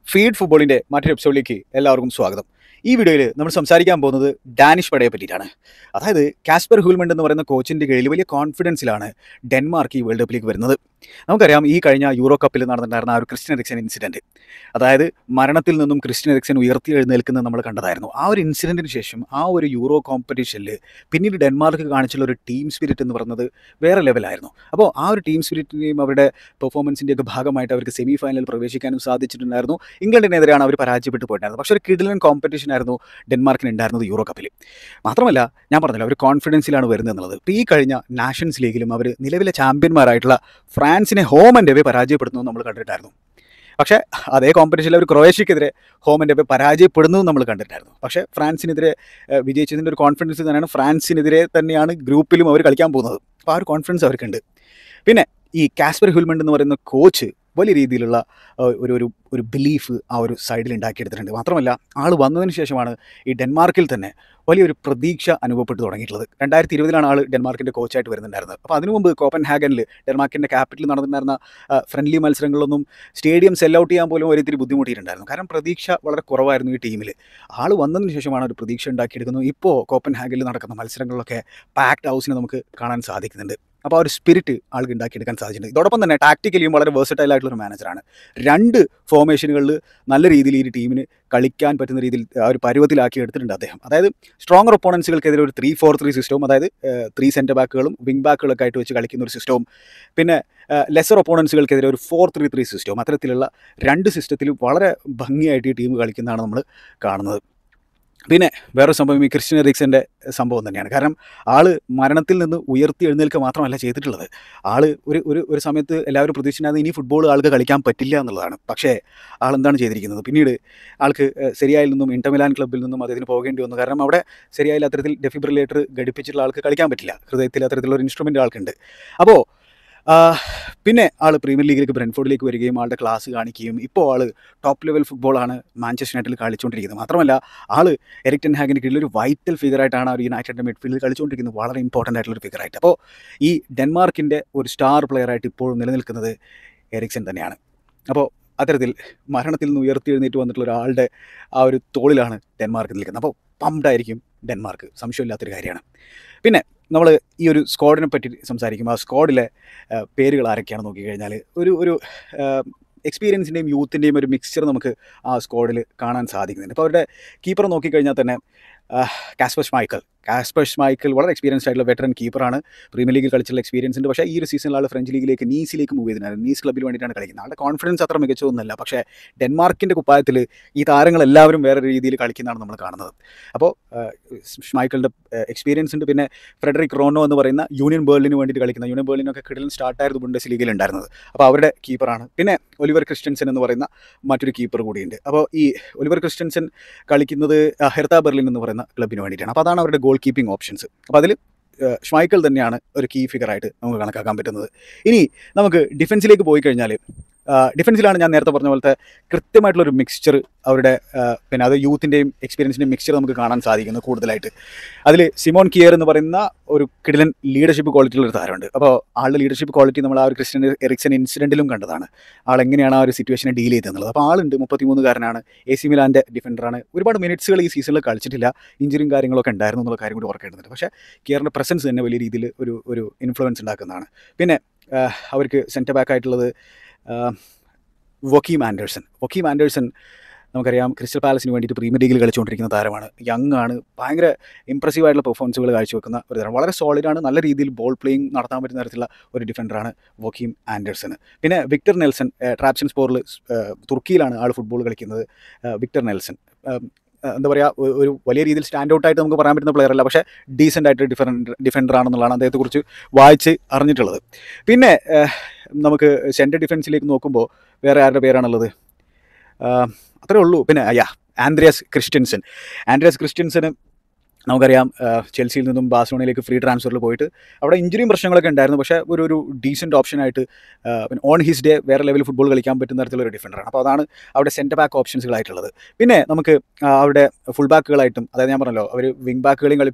feed ഫുട്ബോളിൻ്റെ മറ്റൊരു എപ്പിസോഡിലേക്ക് എല്ലാവർക്കും സ്വാഗതം ഈ വീഡിയോയിൽ നമ്മൾ സംസാരിക്കാൻ പോകുന്നത് ഡാനിഷ് പടയെ പറ്റിയിട്ടാണ് അതായത് കാസ്പർ ഹൂൽമണ്ട് എന്ന് പറയുന്ന കോച്ചിൻ്റെ കീഴിൽ വലിയ കോൺഫിഡൻസിലാണ് ഡെൻമാർക്ക് ഈ വേൾഡ് കപ്പിലേക്ക് വരുന്നത് നമുക്കറിയാം ഈ കഴിഞ്ഞ യൂറോ കപ്പിൽ നടന്നിട്ടുണ്ടായിരുന്ന ആ ഒരു ക്രിസ്ത്യൻ എറിക്സൺ ഇൻസിഡൻറ്റ് അതായത് മരണത്തിൽ നിന്നും ക്രിസ്ത്യൻ എറിക്സൺ ഉയർത്തി എഴുന്നേൽക്കുന്നത് നമ്മൾ കണ്ടതായിരുന്നു ആ ഒരു ഇൻസിഡൻറ്റിന് ശേഷം ആ ഒരു യൂറോ കോമ്പറ്റീഷനിൽ പിന്നീട് ഡെൻമാർക്ക് കാണിച്ചുള്ള ഒരു ടീം സ്പിരിറ്റ് എന്ന് പറയുന്നത് വേറെ ലെവലായിരുന്നു അപ്പോൾ ആ ഒരു ടീം സ്പിരിറ്റിൻ്റെയും അവരുടെ പെർഫോമൻസിൻ്റെയൊക്കെ ഭാഗമായിട്ട് അവർക്ക് സെമി ഫൈനലിൽ പ്രവേശിക്കാനും സാധിച്ചിട്ടുണ്ടായിരുന്നു ഇംഗ്ലണ്ടിനെതിരെയാണ് അവർ പരാജയപ്പെട്ടു പോയിട്ടുണ്ടായിരുന്നത് പക്ഷേ ഒരു കിഡിലൻ കോമ്പറ്റീഷൻ ആയിരുന്നു ഡെൻമാർക്കിന് ഉണ്ടായിരുന്നത് യൂറോ കപ്പിൽ മാത്രമല്ല ഞാൻ പറഞ്ഞല്ലോ അവർ കോൺഫിഡൻസിലാണ് വരുന്നത് എന്നുള്ളത് ഇപ്പോൾ ഈ കഴിഞ്ഞ നാഷൻസ് ലീഗിലും അവർ നിലവിലെ ചാമ്പ്യന്മാരായിട്ടുള്ള ഫ്രാൻസിനെ ഹോം ആൻഡ് അവേ പരാജയപ്പെടുന്നത് നമ്മൾ കണ്ടിട്ടായിരുന്നു പക്ഷേ അതേ കോമ്പറ്റീഷനിൽ അവർ ക്രൊയേഷ്യക്കെതിരെ ഹോം ആൻഡ് അവേ പരാജയപ്പെടുന്നതും നമ്മൾ കണ്ടിട്ടായിരുന്നു പക്ഷേ ഫ്രാൻസിനെതിരെ ഏഹ്, വിജയിച്ചതിൻ്റെ ഒരു കോൺഫിഡൻസ് തന്നെയാണ് ഫ്രാൻസിനെതിരെ തന്നെയാണ് ഗ്രൂപ്പിലും അവർ കളിക്കാൻ പോകുന്നത് അപ്പോൾ ആ ഒരു കോൺഫിഡൻസ് അവർക്കുണ്ട് പിന്നെ ഈ കാസ്പർ ഹുൽമണ്ട് എന്ന് പറയുന്ന കോച്ച് വലിയ രീതിയിലുള്ള ഏഹ്, ഒരു ഒരു ഒരു ബിലീഫ് ആ ഒരു സൈഡിൽ ഉണ്ടാക്കിയെടുത്തിട്ടുണ്ട് മാത്രമല്ല ആൾ വന്നതിന് ശേഷമാണ് ഈ ഡെൻമാർക്കിൽ തന്നെ വലിയൊരു പ്രതീക്ഷ അനുഭവപ്പെട്ടു തുടങ്ങിയിട്ടുള്ളത് രണ്ടായിരത്തി ഇരുപതിലാണ് ആൾ ഡെൻമാർക്കിൻ്റെ കോച്ചായിട്ട് വരുന്നുണ്ടായിരുന്നത് അപ്പോൾ അതിനു മുമ്പ് കോപ്പൻ ഹാഗനിൽ ഡെൻമാർക്കിൻ്റെ ക്യാപിറ്റലിൽ നടന്നിട്ടുണ്ടായിരുന്ന ഫ്രണ്ട്ലി മത്സരങ്ങളിലൊന്നും സ്റ്റേഡിയം സെൽ ഔട്ട് ചെയ്യാൻ പോലും ഒരിത്തിരി ബുദ്ധിമുട്ടിയിട്ടുണ്ടായിരുന്നു കാരണം പ്രതീക്ഷ വളരെ കുറവായിരുന്നു ഈ ടീമിൽ ആൾ വന്നതിന് ശേഷമാണ് ഒരു പ്രതീക്ഷ ഉണ്ടാക്കിയെടുക്കുന്നത് ഇപ്പോൾ കോപ്പൻ ഹാഗനിൽ നടക്കുന്ന മത്സരങ്ങളിലൊക്കെ പാക്ഡ് ഹൗസിനെ നമുക്ക് കാണാൻ സാധിക്കുന്നുണ്ട് അപ്പോൾ ആ ഒരു സ്പിരിറ്റ് ആൾക്ക് ഉണ്ടാക്കിയെടുക്കാൻ സാധിച്ചിട്ടുണ്ട് ഇതോടൊപ്പം തന്നെ ടാക്ടിക്കലിയും വളരെ വേഴ്സറ്റൈൽ ആയിട്ടുള്ള ഒരു മാനേജറാണ് രണ്ട് ഫോർമേഷനുകളിൽ നല്ല രീതിയിൽ ഈ ഒരു ടീമിന് കളിക്കാൻ പറ്റുന്ന രീതിയിൽ ആ ഒരു പരുവത്തിലാക്കി എടുത്തിട്ടുണ്ട് അദ്ദേഹം അതായത് സ്ട്രോങ്ങർ ഒപ്പോണൻസുകൾക്കെതിരെ ഒരു ത്രീ ഫോർ ത്രീ സിസ്റ്റവും അതായത് ത്രീ സെൻറ്റർ ബാക്കുകളും വിങ് ബാക്കുകളൊക്കെ ആയിട്ട് വെച്ച് കളിക്കുന്ന ഒരു സിസ്റ്റവും പിന്നെ ലെസർ ഒപ്പോണൻസുകൾക്കെതിരെ ഒരു ഫോർ ത്രീ ത്രീ സിസ്റ്റവും അത്തരത്തിലുള്ള രണ്ട് സിസ്റ്റത്തിലും വളരെ ഭംഗിയായിട്ട് ഈ ടീം കളിക്കുന്നതാണ് നമ്മൾ കാണുന്നത് പിന്നെ വേറൊരു സംഭവം ഈ ക്രിസ്ത്യൻ എറിക്സൻ്റെ സംഭവം തന്നെയാണ് കാരണം ആൾ മരണത്തിൽ നിന്ന് ഉയർത്തി എഴുന്നേൽക്കുക മാത്രമല്ല ചെയ്തിട്ടുള്ളത് ആൾ ഒരു ഒരു ഒരു സമയത്ത് എല്ലാവരും പ്രതീക്ഷിച്ചിരുന്നത് ഇനി ഫുട്ബോൾ ആൾക്ക് കളിക്കാൻ പറ്റില്ല എന്നുള്ളതാണ് പക്ഷേ ആൾ എന്താണ് ചെയ്തിരിക്കുന്നത് പിന്നീട് ആൾക്ക് ഏഹ്, സെരിയയിൽ നിന്നും ഇന്റർമിലാൻ ക്ലബ്ബിൽ നിന്നും അദ്ദേഹത്തിന് പോകേണ്ടി വന്നു കാരണം അവിടെ സെരിയയിൽ അത്തരത്തിൽ ഡെഫിബ്രിലേറ്റർ ഘടിപ്പിച്ചിട്ടുള്ള ആൾക്ക് കളിക്കാൻ പറ്റില്ല ഹൃദയത്തിൽ അത്തരത്തിലുള്ള ഒരു ഇൻസ്ട്രുമെൻ്റ് ആൾക്കുണ്ട് അപ്പോൾ പിന്നെ ആൾ പ്രീമിയർ ലീഗിലേക്ക് ബ്രെൻഫോർഡിലേക്ക് വരികയും ആളുടെ ക്ലാസ് കാണിക്കുകയും ഇപ്പോൾ ആൾ ടോപ്പ് ലെവൽ ഫുട്ബോളാണ് മാഞ്ചസ്റ്റർ യുണൈറ്റഡിൽ കളിച്ചുകൊണ്ടിരിക്കുന്നത് മാത്രമല്ല ആൾ എറിക് ടെൻ ഹാഗിൻ്റെ കീഴിൽ ഒരു വൈറ്റൽ ഫിഗറായിട്ടാണ് ആ ഒരു യുണൈറ്റഡിൻ്റെ മിഡ്ഫീൽഡിൽ കളിച്ചുകൊണ്ടിരിക്കുന്നത് വളരെ ഇമ്പോർട്ടൻ്റ് ആയിട്ടുള്ള ഒരു ഫിഗറായിട്ട് അപ്പോൾ ഈ ഡെൻമാർക്കിൻ്റെ ഒരു സ്റ്റാർ പ്ലെയറായിട്ട് ഇപ്പോഴും നിലനിൽക്കുന്നത് എറിക്സൺ തന്നെയാണ് അപ്പോൾ അത്തരത്തിൽ മരണത്തിൽ നിന്ന് ഉയർത്തി എഴുന്നേറ്റ് വന്നിട്ടുള്ള ഒരാളുടെ ആ ഒരു തോളിലാണ് ഡെൻമാർക്ക് നിൽക്കുന്നത് അപ്പോൾ പംപ്ഡായിരിക്കും ഡെൻമാർക്ക് സംശയമില്ലാത്തൊരു കാര്യമാണ് പിന്നെ നമ്മൾ ഈ ഒരു സ്ക്വാഡിനെ പറ്റി സംസാരിക്കും ആ സ്ക്വാഡിലെ ആ, പേരുകൾ ആരൊക്കെയാണെന്ന് നോക്കിക്കഴിഞ്ഞാൽ ഒരു ഒരു എക്സ്പീരിയൻസിൻ്റെയും യൂത്തിൻ്റെയും ഒരു മിക്സ്ചർ നമുക്ക് ആ സ്ക്വാഡിൽ കാണാൻ സാധിക്കുന്നുണ്ട് അപ്പോൾ അവരുടെ കീപ്പർ നോക്കിക്കഴിഞ്ഞാൽ തന്നെ കാസ്പർ ഷ്മൈക്കൽ കാസ്പർ ഷ്മൈക്കൽ വളരെ എക്സ്പീരിയൻസ്ഡ് ആയിട്ടുള്ള വെറ്ററൻ കീപ്പറാണ് പ്രീമിയർ ലീഗിൽ കളിച്ചുള്ള എക്സ്പീരിയൻസ് ഉണ്ട് പക്ഷേ ഈ ഒരു സീസണിൽ ആൾ ഫ്രഞ്ച് ലീഗിലേക്ക് നീസിലേക്ക് മൂവ് ചെയ്തിട്ടുണ്ടായിരുന്നു നീസ് ക്ലബ്ബിൽ വേണ്ടിയിട്ടാണ് കളിക്കുന്നത് ആളുടെ കോൺഫിഡൻസ് അത്ര മികച്ചതൊന്നുമല്ല പക്ഷേ ഡെൻമാർക്കിൻ്റെ കുപ്പായത്തിൽ ഈ താരങ്ങളെല്ലാവരും വേറെ രീതിയിൽ കളിക്കുന്നതാണ് നമ്മൾ കാണുന്നത് അപ്പോൾ ഷ്മൈക്കലിൻ്റെ എക്സ്പീരിയൻസ് ഉണ്ട് പിന്നെ ഫ്രെഡറിക് റോണോ എന്ന് പറയുന്ന യൂണിയൻ ബേർലിന് വേണ്ടിയിട്ട് കളിക്കുന്ന യൂണിയൻ ബേർലിനൊക്കെ കിടലിൽ സ്റ്റാർട്ടായിരുന്നു ബുണ്ടസ് ലീഗിൽ ഉണ്ടായിരുന്നത് അപ്പോൾ അവരുടെ കീപ്പറാണ് പിന്നെ ഒലിവർ ക്രിസ്ത്യൻസൻ എന്ന് പറയുന്ന മറ്റൊരു കീപ്പർ കൂടിയുണ്ട് അപ്പോൾ ഈ ഒലിവർ ക്രിസ്ത്യൻസൻ കളിക്കുന്നത് ആ, ഹെർത്ത ബെർലിൻ എന്ന് പറയുന്ന ക്ലബിന് വേണ്ടിയിട്ടാണ് അപ്പോൾ അതാണ് അവരുടെ ഗോൾ കീപ്പിംഗ് ഓപ്ഷൻസ് അപ്പോൾ അതിൽ ഷ്മൈക്കൽ തന്നെയാണ് ഒരു കീ ഫിഗറായിട്ട് നമുക്ക് കണക്കാക്കാൻ പറ്റുന്നത് ഇനി നമുക്ക് ഡിഫൻസിലേക്ക് പോയി കഴിഞ്ഞാൽ ഡിഫൻസിലാണ് ഞാൻ നേരത്തെ പറഞ്ഞ പോലത്തെ കൃത്യമായിട്ടുള്ളൊരു മിക്സ്ചർ അവരുടെ ആ, പിന്നെ അത് യൂത്തിൻ്റെയും എക്സ്പീരിയൻസിൻ്റെയും മിക്സ്ചർ നമുക്ക് കാണാൻ സാധിക്കുന്നു കൂടുതലായിട്ട് അതിൽ സിമോൺ കിയർ എന്ന് പറയുന്ന ഒരു കിടിലൻ ലീഡർഷിപ്പ് ക്വാളിറ്റിയുള്ള ഒരു താരമുണ്ട് അപ്പോൾ ആളുടെ ലീഡർഷിപ്പ് ക്വാളിറ്റി നമ്മൾ ആ ഒരു ക്രിസ്ത്യൻ എറിക്സൺ ഇൻസിഡൻറ്റിലും കണ്ടതാണ് ആൾ എങ്ങനെയാണ് ആ ഒരു സിറ്റുവേഷനെ ഡീൽ ചെയ്തെന്നുള്ളത് അപ്പോൾ ആളുണ്ട് മുപ്പത്തിമൂന്നുകാരനാണ് എ സി മിലാൻ്റെ ഡിഫൻഡറാണ് ഒരുപാട് മിനിറ്റ്സുകൾ ഈ സീസണിൽ കളിച്ചിട്ടില്ല ഇഞ്ചുറിയും കാര്യങ്ങളൊക്കെ ഉണ്ടായിരുന്നു എന്നുള്ള കാര്യം കൂടി ഓർക്കേണ്ടതുണ്ട് പക്ഷേ കിയറിൻ്റെ പ്രസൻസ് തന്നെ വലിയ രീതിയിൽ ഒരു ഒരു ഇൻഫ്ലുവൻസ് ഉണ്ടാക്കുന്നതാണ് പിന്നെ ആ, അവർക്ക് സെൻറ്റർ ബാക്ക് ആയിട്ടുള്ളത് വൊക്കീം ആൻഡേഴ്സൺ വൊക്കീം ആൻഡേഴ്സൺ നമുക്കറിയാം ക്രിസ്റ്റൽ പാലസിന് വേണ്ടിയിട്ട് പ്രീമിയർ ലീഗിൽ കളിച്ചുകൊണ്ടിരിക്കുന്ന താരമാണ് യങ് ആണ് ഭയങ്കര ഇമ്പ്രസീവ് ആയിട്ടുള്ള പെർഫോമൻസുകൾ കാഴ്ചവെക്കുന്ന ഒരു താരം വളരെ സോളിഡാണ് നല്ല രീതിയിൽ ബോൾ പ്ലേയിങ് നടത്താൻ പറ്റുന്ന തരത്തിലുള്ള ഒരു ഡിഫൻഡറാണ് വൊക്കീം ആൻഡേഴ്സൺ പിന്നെ വിക്ടർ നെൽസൺ ട്രാപ്ഷൻ സ്പോറിൽ തുർക്കിയിലാണ് ആൾ ഫുട്ബോൾ കളിക്കുന്നത് ആ, വിക്ടർ നെൽസൺ ആ, എന്താ പറയുക ഒരു വലിയ രീതിയിൽ സ്റ്റാൻഡ് ഔട്ട് ആയിട്ട് നമുക്ക് പറയാൻ പറ്റുന്ന പ്ലെയർ അല്ല പക്ഷേ ഡീസൻ്റ് ആയിട്ട് ഡിഫറൻറ്റ് ഡിഫൻഡർ ആണെന്നുള്ളതാണ് അദ്ദേഹത്തെക്കുറിച്ച് വായിച്ച് അറിഞ്ഞിട്ടുള്ളത് പിന്നെ ആ, നമുക്ക് സെൻറ്റർ ഡിഫൻസിലേക്ക് നോക്കുമ്പോൾ വേറെ ആരുടെ പേരാണുള്ളത് ആ, അത്രേ ഉള്ളൂ പിന്നെ യാ ആൻഡ്രിയാസ് ക്രിസ്ത്യൻസൻ ആൻഡ്രിയാസ് ക്രിസ്ത്യൻസന് നമുക്കറിയാം ആ, ചെൽസിയിൽ നിന്നും ബാഴ്സലോണയിലേക്ക് ഫ്രീ ട്രാൻസ്ഫറിൽ പോയിട്ട് അവിടെ ഇഞ്ചുറിയും പ്രശ്നങ്ങളൊക്കെ ഉണ്ടായിരുന്നു പക്ഷേ ഒരു ഒരു ഡീസൻറ്റ് ഓപ്ഷനായിട്ട് ആ, പിന്നെ ഓൺ ഹിസ് ഡേ വേറെ ലെവൽ ഫുട്ബോൾ കളിക്കാൻ പറ്റുന്ന തരത്തിലുള്ള ഒരു ഡിഫൻഡറാണ് അപ്പോൾ അതാണ് അവിടെ സെൻറ്റർ ബാക്ക് ഓപ്ഷൻസുകളായിട്ടുള്ളത് പിന്നെ നമുക്ക് ആ, അവിടെ ഫുൾ ബാക്കുകളായിട്ടും അതായത് ഞാൻ പറഞ്ഞല്ലോ അവർ വിങ് ബാക്കുകളെയും കളിപ്പിക്കും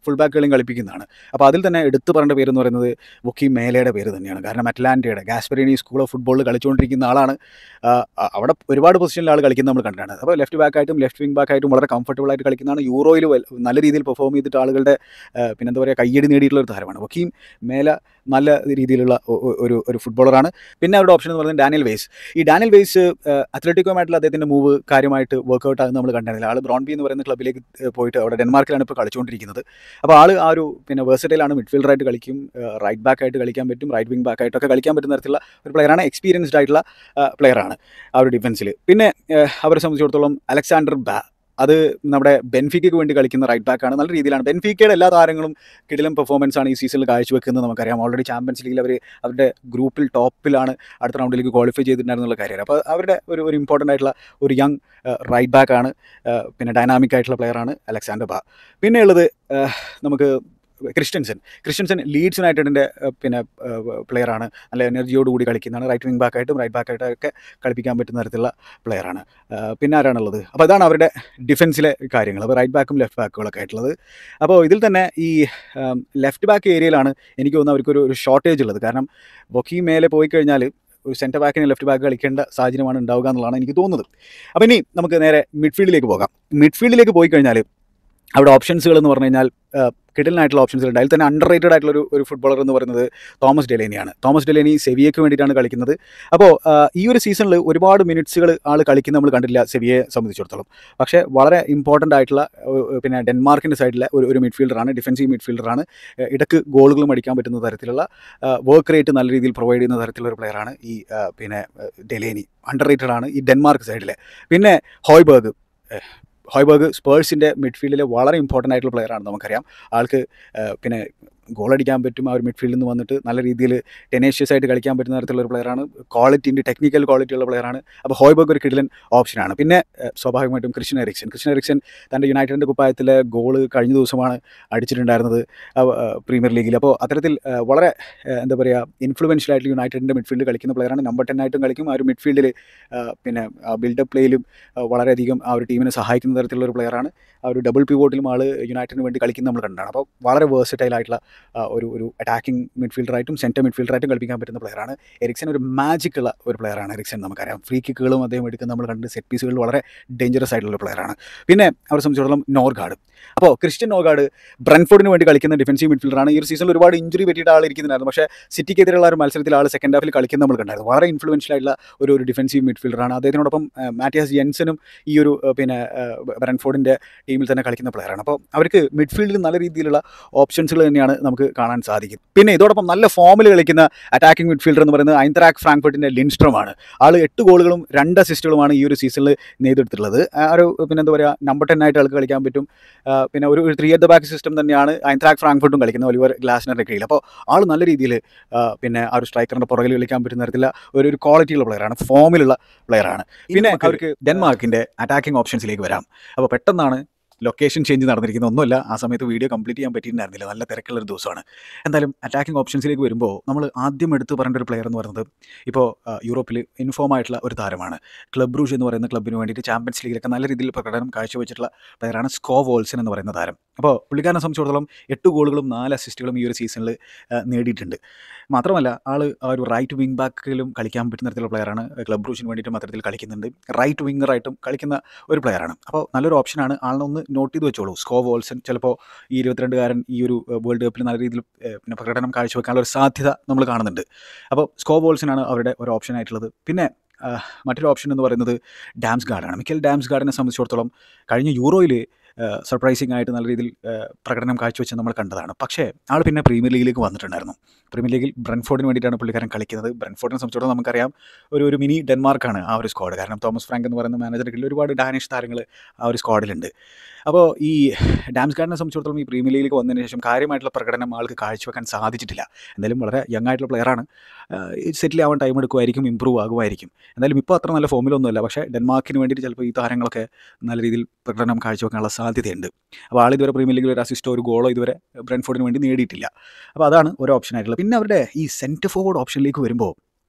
ഫുൾ ബാക്കുകളെയും കളിപ്പിക്കുന്നതാണ് അപ്പോൾ അതിൽ തന്നെ എടുത്തു പറയേണ്ട പേര് എന്ന് പറയുന്നത് വൊക്കി മേലയുടെ പേര് തന്നെയാണ് കാരണം അറ്റ്ലാന്റയുടെ ഗാസ്പെറിനി സ്കൂൾ ഓഫ് ഫുട്ബോളിൽ കളിച്ചുകൊണ്ടിരിക്കുന്ന ആളാണ് ആ, അ- അവിടെ ഒരുപാട് പൊസിഷനിൽ ആൾ കളിക്കുന്നത് നമ്മൾ കണ്ടിട്ടാണ് അപ്പോൾ ലെഫ്റ്റ് ബാക്കായിട്ടും ലെഫ്റ്റ് വിങ് ബാക്കായിട്ടും വളരെ കംഫർട്ടബിൾ ആയിട്ട് കളിക്കുന്നതാണ് യൂറോയിൽ വൽ- നല്ല രീതിയിൽ പെർഫോം ചെയ്തിട്ട് ആളുകളുടെ ആ, പിന്നെന്താ പറയുക കയ്യടി നേടിയിട്ടുള്ള ഒരു താരമാണ് വക്കീം മേല നല്ല രീതിയിലുള്ള ഒ- ഒ- ഒരു ഒരു ഫുട്ബോളറാണ് പിന്നെ അവരുടെ ഓപ്ഷൻ എന്ന് പറയുന്നത് ഡാനിയൽ വേസ് ഈ ഡാനിയൽ വേസ് അത്ലറ്റിക്കോമായിട്ടുള്ള അദ്ദേഹത്തിൻ്റെ മൂവ് കാര്യമായിട്ട് വർക്കൗട്ട് ആകുന്നത് നമ്മൾ കണ്ടിരുന്നില്ല ആൾ ബ്രോൺബി എന്ന് പറയുന്ന ക്ലബിലേക്ക് ഏഹ്, പോയിട്ട് അവിടെ ഡെൻമാർക്കിലാണ് ഇപ്പോൾ കളിച്ചുകൊണ്ടിരിക്കുന്നത് അപ്പോൾ ആൾ ആ ഒരു പിന്നെ വേഴ്സറ്റൈലാണ് മിഡ്ഫീൽഡറായിട്ട് കളിക്കും റൈറ്റ് ബാക്ക് ആയിട്ട് കളിക്കാൻ പറ്റും റൈറ്റ് വിങ് ബാക്ക് ആയിട്ടൊക്കെ കളിക്കാൻ പറ്റുന്ന തരത്തിലുള്ള ഒരു പ്ലെയറാണ് എക്സ്പീരിയൻസ്ഡ് ആയിട്ടുള്ള പ്ലെയറാണ് ആ ഒരു ഡിഫൻസിൽ പിന്നെ ഏഹ്, അവരെ സംബന്ധിച്ചിടത്തോളം അലക്സാണ്ടർ ബാ അത് നമ്മുടെ ബെൻഫിക്കയ്ക്ക് വേണ്ടി കളിക്കുന്ന റൈറ്റ് ബാക്കാണ് നല്ല രീതിയിലാണ് ബെൻഫിക്കയുടെ എല്ലാ താരങ്ങളും കിടിലം പെർഫോമൻസ് ആണ് ഈ സീസണിൽ കാഴ്ചവെക്കുന്നത് നമുക്കറിയാം ഓൾറെഡി ചാമ്പ്യൻസ് ലീഗിൽ അവർ അവരുടെ ഗ്രൂപ്പിൽ ടോപ്പിലാണ് അടുത്ത റൗണ്ടിലേക്ക് ക്വാളിഫൈ ചെയ്തിട്ടുണ്ടായിരുന്നുള്ള കാര്യമാണ് അപ്പോൾ അവരുടെ ഒരു ഒരു ഇമ്പോർട്ടൻ്റ് ആയിട്ടുള്ള ഒരു യങ് റൈറ്റ് ബാക്കാണ് പിന്നെ ഡൈനാമിക് ആയിട്ടുള്ള പ്ലെയറാണ് അലക്സാണ്ടർ ബാ പിന്നെ ഉള്ളത് ഏഹ്, നമുക്ക് ക്രിസ്ത്യൻസൻ ക്രിസ്ത്യൻസൻ ലീഡ്സ് യുണൈറ്റഡിൻ്റെ പിന്നെ പ്ലെയറാണ് നല്ല എനർജിയോട് കൂടി കളിക്കുന്നതാണ് റൈറ്റ് വിങ് ബാക്കായിട്ടും റൈറ്റ് ബാക്കായിട്ടും ഒക്കെ കളിപ്പിക്കാൻ പറ്റുന്ന തരത്തിലുള്ള പ്ലെയറാണ് പിന്നെ ആരാണുള്ളത് അപ്പോൾ അതാണ് അവരുടെ ഡിഫൻസിലെ കാര്യങ്ങൾ അപ്പോൾ റൈറ്റ് ബാക്കും ലെഫ്റ്റ് ബാക്കുകളൊക്കെ ആയിട്ടുള്ളത് അപ്പോൾ ഇതിൽ തന്നെ ഈ ലെഫ്റ്റ് ബാക്ക് ഏരിയയിലാണ് എനിക്ക് തോന്നുന്നത് അവർക്കൊരു ഒരു ഷോർട്ടേജ് ഉള്ളത് കാരണം വൊക്കി മേലെ പോയി കഴിഞ്ഞാൽ ഒരു സെൻറ്റർ ബാക്കിന് ലെഫ്റ്റ് ബാക്ക് കളിക്കേണ്ട സാഹചര്യമാണ് ഉണ്ടാവുക എന്നുള്ളതാണ് എനിക്ക് തോന്നുന്നത് അപ്പോൾ ഇനി നമുക്ക് നേരെ മിഡ്ഫീൽഡിലേക്ക് പോകാം മിഡ്ഫീൽഡിലേക്ക് പോയി കഴിഞ്ഞാൽ അവിടെ ഓപ്ഷൻസുകൾ എന്ന് പറഞ്ഞു കഴിഞ്ഞാൽ കിടലിനായിട്ടുള്ള ഓപ്ഷൻസ് ഉണ്ട് അതിൽ തന്നെ അണ്ടർ റേറ്റഡ് ആയിട്ടുള്ള ഒരു ഒരു ഫുട്ബോളർ എന്ന് പറയുന്നത് തോമസ് ഡെലേനിയാണ് തോമസ് ഡെലേനി സെവിയയ്ക്ക് വേണ്ടിയിട്ടാണ് കളിക്കുന്നത് അപ്പോൾ ഈ ഒരു സീസണിൽ ഒരുപാട് മിനിറ്റ്സുകൾ ആൾ കളിക്കുന്ന നമ്മൾ കണ്ടില്ല സെവിയെ സംബന്ധിച്ചിടത്തോളം പക്ഷേ വളരെ ഇമ്പോർട്ടൻ്റ് ആയിട്ടുള്ള ഏഹ്, പിന്നെ ഡെൻമാർക്കിൻ്റെ സൈഡിലെ ഒരു ഒരു മിഡ്ഫീൽഡറാണ് ഡിഫൻസീവ് മിഡ്ഫീൽഡറാണ് ഏഹ്, ഇടക്ക് ഗോളുകളും അടിക്കാൻ പറ്റുന്ന തരത്തിലുള്ള വർക്ക് റേറ്റ് നല്ല രീതിയിൽ പ്രൊവൈഡ് ചെയ്യുന്ന തരത്തിലുള്ള ഒരു പ്ലെയറാണ് ഈ ഏഹ്, പിന്നെ ഏഹ്, ഡെലേനി അണ്ടർ റേറ്റഡ് ആണ് ഈ ഡെൻമാർക്ക് സൈഡിലെ പിന്നെ ഹോയ്ബർഗ് ഏഹ്, ഹോയ്ബർഗ് സ്പേഴ്സിൻ്റെ മിഡ്ഫീൽഡിലെ വളരെ ഇമ്പോർട്ടൻ്റ് ആയിട്ടുള്ള പ്ലെയറാണ് നമുക്കറിയാം ആൾക്ക് ഏഹ്, പിന്നെ ഗോൾ അടിക്കാൻ പറ്റും ആ ഒരു മിഡ്ഫീൽഡിൽ നിന്ന് വന്നിട്ട് നല്ല രീതിയിൽ ടെനേഷ്യസ് ആയിട്ട് കളിക്കാൻ പറ്റുന്ന തരത്തിലുള്ള ഒരു പ്ലെയറാണ് ക്വാളിറ്റിൻ്റെ ടെക്നിക്കൽ ക്വാളിറ്റി ഉള്ള പ്ലെയറാണ് അപ്പോൾ ഹോയ്ബർഗ് ഒരു കിടിലൻ ഓപ്ഷനാണ് പിന്നെ ഏഹ്, സ്വാഭാവികമായിട്ടും ക്രിസ്ത്യൻ എറിക്സൺ ക്രിസ്ത്യൻ എറിക്സൺ തൻ്റെ യുണൈറ്റഡിൻ്റെ കുപ്പായത്തിലെ ഗോള് കഴിഞ്ഞ ദിവസമാണ് അടിച്ചിട്ടുണ്ടായിരുന്നത് അവ- ഏഹ്, പ്രീമിയർ ലീഗിൽ അപ്പോൾ അത്തരത്തിൽ ഏഹ്, വളരെ ഏഹ്, എന്താ പറയുക ഇൻഫ്ലുവൻഷ്യൽ ആയിട്ട് യുണൈറ്റഡിൻ്റെ മിഡ്ഫീൽഡ് കളിക്കുന്ന പ്ലെയറാണ് നമ്പർ ടെൻ ആയിട്ടും കളിക്കും ആ ഒരു മിഡ്ഫീൽഡിൽ പിന്നെ ബിൽഡപ്പ് പ്ലേയിലും വളരെയധികം ആ ഒരു ടീമിനെ സഹായിക്കുന്ന തരത്തിലുള്ള ഒരു പ്ലെയറാണ് ആ ഒരു ഡബിൾ പിവോട്ടിലും ആൾ യുണൈറ്റഡിന് വേണ്ടി കളിക്കുന്ന നമ്മൾ കണ്ടാണ് അപ്പോൾ വളരെ വേഴ്സറ്റൈൽ ആയിട്ടുള്ള ആ, ഒരു ഒരു അറ്റാക്കിംഗ് മിഡ്ഫീൽഡറായിട്ടും സെൻറ്റർ മിഡ്ഫീൽഡറായിട്ടും കളിപ്പിക്കാൻ പറ്റുന്ന പ്ലെയറാണ് എറിക്സൺ ഒരു മാജിക് ഉള്ള ഒരു പ്ലെയറാണ് എറിക്സൺ നമുക്കറിയാം ഫ്രീ കിക്കുകളും അദ്ദേഹം എടുക്കുന്ന നമ്മൾ കണ്ട് സെറ്റ് പീസുകളിൽ വളരെ ഡേഞ്ചറസ് ആയിട്ടുള്ള പ്ലെയറാണ് പിന്നെ അവരെ സംബന്ധിച്ചിടത്തോളം നോർഗാർഡ് അപ്പോൾ ക്രിസ്ത്യൻ നോർഗാർഡ് ബ്രൻഫോർഡിന് വേണ്ടി കളിക്കുന്ന ഡിഫൻസീവ് മിഡ്ഫീൽഡറാണ് ഈ ഒരു സീസണിൽ ഒരുപാട് ഇഞ്ചുറി പറ്റിയിട്ട് ആൾ ഇരിക്കുന്നുണ്ടായിരുന്നു പക്ഷേ സിറ്റിക്കെതിരെയുള്ള ഒരു മത്സരത്തിൽ ആൾ സെക്കൻഡ് ഹാഫിൽ കളിക്കുന്ന നമ്മൾ കണ്ടായിരുന്നു വളരെ ഇൻഫ്ലുവൻഷ്യൽ ആയിട്ടുള്ള ഒരു ഒരു ഡിഫൻസീവ് മിഡ്ഫീൽഡറാണ് അദ്ദേഹത്തിനോടൊപ്പം ആ, മാറ്റിയാസ് ജെൻസനും ഈ ഒരു ആ, പിന്നെ ബ്രൻഫോർഡിൻ്റെ ടീമിൽ തന്നെ കളിക്കുന്ന പ്ലെയറാണ് അപ്പോൾ അവർക്ക് മിഡ്ഫീൽഡിൽ നല്ല രീതിയിലുള്ള ഓപ്ഷൻസുകൾ തന്നെയാണ് നമുക്ക് കാണാൻ സാധിക്കും പിന്നെ ഇതോടൊപ്പം നല്ല ഫോമിൽ കളിക്കുന്ന അറ്റാക്കിംഗ് മിഡ്ഫീൽഡർ എന്ന് പറയുന്നത് ഐന്തറാക് ഫ്രാങ്ക്ഫർട്ടിൻ്റെ ലിൻസ്ട്രോമാണ് ആൾ എട്ട് ഗോളുകളും രണ്ട് അസിസ്റ്റുകളുമാണ് ഈ ഒരു സീസണിൽ നേടിയെടുത്തിട്ടുള്ളത് ആ ഒരു പിന്നെ എന്താ പറയുക നമ്പർ ടെൻ ആയിട്ട് ആൾക്ക് കളിക്കാൻ പറ്റും ആ, പിന്നെ ഒരു three at the back system തന്നെയാണ് ഐന്ത്രാക് ഫ്രാങ്ക്ഫർട്ടും കളിക്കുന്നത് ഒലിവർ ഗ്ലാസിനറിൻ്റെ കീഴിൽ അപ്പോൾ ആൾ നല്ല രീതിയിൽ പിന്നെ ആ ഒരു സ്ട്രൈക്കറിൻ്റെ പുറകിൽ കളിക്കാൻ പറ്റുന്ന തരത്തിലുള്ള ഒരു ഒരു ക്വാളിറ്റിയുള്ള പ്ലെയറാണ് ഫോമിലുള്ള പ്ലെയറാണ് പിന്നെ അവർക്ക് ഡെൻമാർക്കിൻ്റെ അറ്റാക്കിംഗ് ഓപ്ഷൻസിലേക്ക് വരാം അപ്പോൾ പെട്ടെന്നാണ് ലൊക്കേഷൻ ചേഞ്ച് നടന്നിരിക്കുന്നത് ഒന്നുമല്ല ആ സമയത്ത് വീഡിയോ കംപ്ലീറ്റ് ചെയ്യാൻ പറ്റിയിട്ടുണ്ടായിരുന്നില്ല നല്ല തിരക്കുള്ള ഒരു ദിവസമാണ് എന്തായാലും അറ്റാക്കിംഗ് ഓപ്ഷൻസിലേക്ക് വരുമ്പോൾ നമ്മൾ ആദ്യം എടുത്ത് പറയേണ്ട ഒരു പ്ലെയർ എന്ന് പറയുന്നത് ഇപ്പോൾ യൂറോപ്പിൽ ഇൻഫോം ആയിട്ടുള്ള ഒരു താരമാണ് ക്ലബ് റൂഷ് എന്ന് പറയുന്ന ക്ലബിന് വേണ്ടിയിട്ട് ചാമ്പ്യൻസ് ലീഗിലൊക്കെ നല്ല രീതിയിൽ പ്രകടനം കാഴ്ചവെച്ചിട്ടുള്ള പ്ലെയറാണ് സ്കോ വോൾസൺ എന്ന് പറയുന്ന താരം അപ്പോൾ പുള്ളിക്കാരനെ സംബന്ധിച്ചിടത്തോളം എട്ട് ഗോളുകളും നാല് അസിസ്റ്റുകളും ഈ ഒരു സീസണിൽ നേടിയിട്ടുണ്ട് മാത്രമല്ല ആൾ ആ ഒരു റൈറ്റ് വിങ് ബാക്കിലും കളിക്കാൻ പറ്റുന്ന തരത്തിലുള്ള പ്ലെയറാണ് ക്ലബ് റൂഷിന് വേണ്ടിയിട്ടും അത്തരത്തിൽ കളിക്കുന്നുണ്ട് റൈറ്റ് വിങ്ങറായിട്ടും കളിക്കുന്ന ഒരു പ്ലെയറാണ് അപ്പോൾ നല്ലൊരു ഓപ്ഷനാണ് ആളിനൊന്ന് നോട്ട് ചെയ്ത് വെച്ചോളൂ സ്കോ വോൾസൺ ചിലപ്പോൾ ഈ ഇരുപത്തിരണ്ടുകാരൻ ഈ ഒരു വേൾഡ് കപ്പിൽ നല്ല രീതിയിൽ ഏഹ്, പിന്നെ പ്രകടനം കാഴ്ചവെക്കാനുള്ള ഒരു സാധ്യത നമ്മൾ കാണുന്നുണ്ട് അപ്പോൾ സ്കോ വോൾസനാണ് അവരുടെ ഒരു ഓപ്ഷൻ ആയിട്ടുള്ളത് പിന്നെ ആ, മറ്റൊരു ഓപ്ഷൻ എന്ന് പറയുന്നത് ഡാംസ് ഗാർഡാണ് മിക്കൽ ഡാംസ് ഗാർഡിനെ സംബന്ധിച്ചിടത്തോളം കഴിഞ്ഞ യൂറോയിൽ സർപ്രൈസിംഗ് ആയിട്ട് നല്ല രീതിയിൽ ആ, പ്രകടനം കാഴ്ചവെച്ച് നമ്മൾ കണ്ടതാണ് പക്ഷേ ആൾ പിന്നെ പ്രീമിയർ ലീഗിലേക്ക് വന്നിട്ടുണ്ടായിരുന്നു പ്രീമിയർ ലീഗിൽ ബ്രൻഫോർഡിന് വേണ്ടിയിട്ടാണ് പുള്ളിക്കാരൻ കളിക്കുന്നത് ബ്രൻഫോർഡിനെ സംബന്ധിച്ചിടത്തോളം നമുക്കറിയാം ഒരു ഒരു മിനി ഡെൻമാർക്കാണ് ആ ഒരു സ്ക്വാഡ് കാരണം തോമസ് ഫ്രാങ്ക് എന്ന് പറയുന്ന മാനേജറിൻ്റെ കീഴിൽ ഒരുപാട് ഡാനിഷ് താരങ്ങൾ ആ ഒരു സ്ക്വാഡിലുണ്ട് അപ്പോൾ ഈ ഡാംസ് ഗാർഡിനെ സംബന്ധിച്ചിടത്തോളം ഈ പ്രീമിയർ ലീഗിലേക്ക് വന്നതിന് ശേഷം കാര്യമായിട്ടുള്ള പ്രകടനം ആൾക്ക് കാഴ്ചവെക്കാൻ സാധിച്ചിട്ടില്ല എന്തായാലും വളരെ യങ് ആയിട്ടുള്ള പ്ലെയറാണ് സെറ്റിൽ ആവാൻ ടൈം എടുക്കുമായിരിക്കും ഇമ്പ്രൂവ് ആകുമായിരിക്കും എന്തായാലും ഇപ്പോൾ അത്ര നല്ല ഫോമിലൊന്നുമല്ല പക്ഷേ ഡെൻമാർക്കിന് വേണ്ടിയിട്ട് ചിലപ്പോൾ ഈ താരങ്ങളൊക്കെ നല്ല രീതിയിൽ പ്രകടനം കാഴ്ചവെക്കാനുള്ള സാധ്യതയുണ്ട് അപ്പോൾ ആൾ ഇതുവരെ പ്രീമിയർ ലീഗിൽ ഒരു അസിസ്റ്റോ ഒരു ഗോളോ ഇതുവരെ ബ്രെൻഫോർഡിന് വേണ്ടി നേടിയിട്ടില്ല അപ്പോൾ അതാണ് ഒരു ഓപ്ഷൻ ആയിട്ടുള്ളത് പിന്നെ അവരുടെ ഈ സെൻറ്റർ ഫോർവേഡ് ഓപ്ഷനിലേക്ക് വരുമ്പോൾ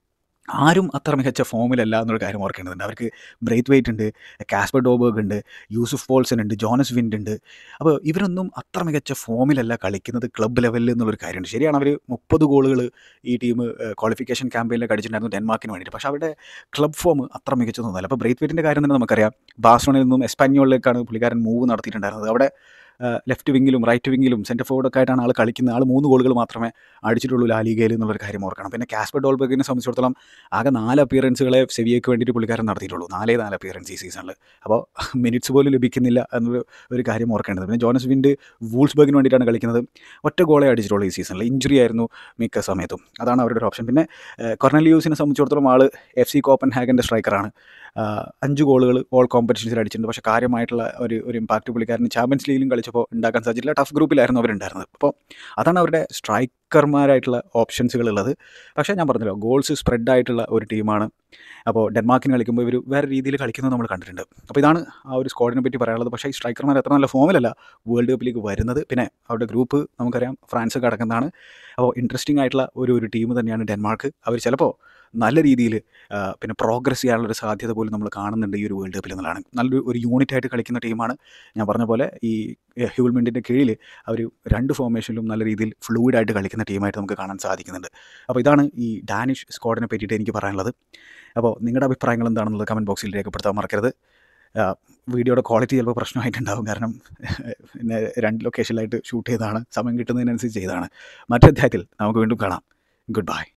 ആരും അത്ര മികച്ച ഫോമിലല്ല എന്നൊരു കാര്യം ഓർക്കേണ്ടതുണ്ട് അവർക്ക് ബ്രേത്ത് വെയിറ്റ് ഉണ്ട് കാസ്പർ ഡോബർഗ് ഉണ്ട് യൂസുഫ് പോൾസൺ ഉണ്ട് ജോനസ് വിൻഡ് ഉണ്ട് അപ്പോൾ ഇവരൊന്നും അത്ര മികച്ച ഫോമിലല്ല കളിക്കുന്നത് ക്ലബ്ബ് ലെവലിൽ എന്നുള്ളൊരു കാര്യമുണ്ട് ശരിയാണ് അവർ മുപ്പത് ഗോളുകൾ ഈ ടീം ക്വാളിഫിക്കേഷൻ ക്യാമ്പയിനിൽ അടിച്ചിട്ടുണ്ടായിരുന്നു ഡെൻമാർക്കിന് വേണ്ടിയിട്ട് പക്ഷേ അവരുടെ ക്ലബ് ഫോം അത്ര മികച്ചതൊന്നുമല്ല അപ്പോൾ ബ്രേത്ത് വെയിറ്റിൻ്റെ കാര്യം തന്നെ നമുക്കറിയാം ബാഴ്സലോണയിൽ നിന്നും എസ്പാന്യോളിലേക്കാണ് പുള്ളിക്കാരൻ മൂവ് നടത്തിയിട്ടുണ്ടായിരുന്നത് അവിടെ ലെഫ്റ്റ് വിങ്ങിലും റൈറ്റ് വിങ്ങിലും സെൻറ്റർ ഫോർഡൊക്കെ ആയിട്ടാണ് ആൾ കളിക്കുന്നത് ആൾ മൂന്ന് ഗോളുകൾ മാത്രമേ അടിച്ചിട്ടുള്ളൂ ലാലിഗയിൽ എന്നുള്ളൊരു കാര്യം ഓർക്കണം പിന്നെ കാസ്പർ ഡോൾബർഗിനെ സംബന്ധിച്ചിടത്തോളം ആകെ നാല് അപ്പിയറൻസുകളെ സെവിയയ്ക്ക് വേണ്ടിയിട്ട് പുള്ളിക്കാരൻ നടത്തിയിട്ടുള്ളൂ നാലേ നാല് അപ്പിയറൻസ് ഈ സീസണിൽ അപ്പോൾ മിനിറ്റ്സ് പോലും ലഭിക്കുന്നില്ല എന്നൊരു ഒരു കാര്യം ഓർക്കേണ്ടത് പിന്നെ ജോനസ് വിൻഡ് വൂൾസ്ബർഗിന് വേണ്ടിയിട്ടാണ് കളിക്കുന്നത് ഒറ്റ ഗോളെ അടിച്ചിട്ടുള്ളൂ ഈ സീസണിൽ ഇഞ്ചുറി ആയിരുന്നു മിക്ക സമയത്തും അതാണ് അവരുടെ ഒരു ഓപ്ഷൻ പിന്നെ കൊർണലിയൂസിനെ സംബന്ധിച്ചിടത്തോളം ആൾ എഫ് സി കോപ്പൻ ഹാഗൻ്റെ സ്ട്രൈക്കറാണ് അഞ്ച് ഗോളുകൾ ഓൾ കോമ്പറ്റീഷൻസിൽ അടിച്ചിട്ടുണ്ട് പക്ഷേ കാര്യമായിട്ടുള്ള ഒരു ഒരു ഇമ്പാക്റ്റ് പുള്ളിക്കാരന് ചാമ്പ്യൻസ് ലീഗിലും കളിച്ചപ്പോൾ ഉണ്ടാക്കാൻ സാധിച്ചില്ല ടഫ് ഗ്രൂപ്പിലായിരുന്നു അവരുണ്ടായിരുന്നത് അപ്പോൾ അതാണ് അവരുടെ സ്ട്രൈക്കർമാരായിട്ടുള്ള ഓപ്ഷൻസുകൾ ഉള്ളത് പക്ഷേ ഞാൻ പറഞ്ഞല്ലോ ഗോൾസ് സ്പ്രെഡ് ആയിട്ടുള്ള ഒരു ടീമാണ് അപ്പോൾ ഡെൻമാർക്കിന് കളിക്കുമ്പോൾ ഇവർ വേറെ രീതിയിൽ കളിക്കുന്നത് നമ്മൾ കണ്ടിട്ടുണ്ട് അപ്പോൾ ഇതാണ് ആ ഒരു സ്ക്വാഡിനെ പറ്റി പറയാനുള്ളത് പക്ഷേ ഈ സ്ട്രൈക്കർമാർ അത്ര നല്ല ഫോമിലല്ല വേൾഡ് കപ്പിലേക്ക് വരുന്നത് പിന്നെ അവരുടെ ഗ്രൂപ്പ് നമുക്കറിയാം ഫ്രാൻസ് കടക്കുന്നതാണ് അപ്പോൾ ഇൻട്രസ്റ്റിംഗ് ആയിട്ടുള്ള ഒരു ഒരു ടീം തന്നെയാണ് ഡെൻമാർക്ക് അവർ ചിലപ്പോൾ നല്ല രീതിയിൽ പിന്നെ പ്രോഗ്രസ് ചെയ്യാനുള്ള ഒരു സാധ്യത പോലും നമ്മൾ കാണുന്നുണ്ട് ഈ ഒരു വേൾഡ് കപ്പിൽ എന്നുള്ളതാണ് നല്ലൊരു ഒരു യൂണിറ്റ് ആയിട്ട് കളിക്കുന്ന ടീമാണ് ഞാൻ പറഞ്ഞ പോലെ ഈ ഹ്യൂൾമെൻറ്റിൻ്റെ കീഴിൽ അവർ രണ്ട് ഫോർമേഷനിലും നല്ല രീതിയിൽ ഫ്ലൂയിഡായിട്ട് കളിക്കുന്ന ടീമായിട്ട് നമുക്ക് കാണാൻ സാധിക്കുന്നുണ്ട് അപ്പോൾ ഇതാണ് ഈ ഡാനിഷ് സ്ക്വാഡിനെ പറ്റിയിട്ട് എനിക്ക് പറയാനുള്ളത് അപ്പോൾ നിങ്ങളുടെ അഭിപ്രായങ്ങൾ എന്താണെന്നുള്ളത് കമൻറ്റ് ബോക്സിൽ രേഖപ്പെടുത്താൻ മറക്കരുത് വീഡിയോയുടെ ക്വാളിറ്റി ചിലപ്പോൾ പ്രശ്നമായിട്ടുണ്ടാകും കാരണം പിന്നെ രണ്ട് ലൊക്കേഷനിലായിട്ട് ഷൂട്ട് ചെയ്തതാണ് സമയം കിട്ടുന്നതിനനുസരിച്ച് ചെയ്തതാണ് മറ്റൊരു അധ്യായത്തിൽ നമുക്ക് വീണ്ടും കാണാം ഗുഡ് ബൈ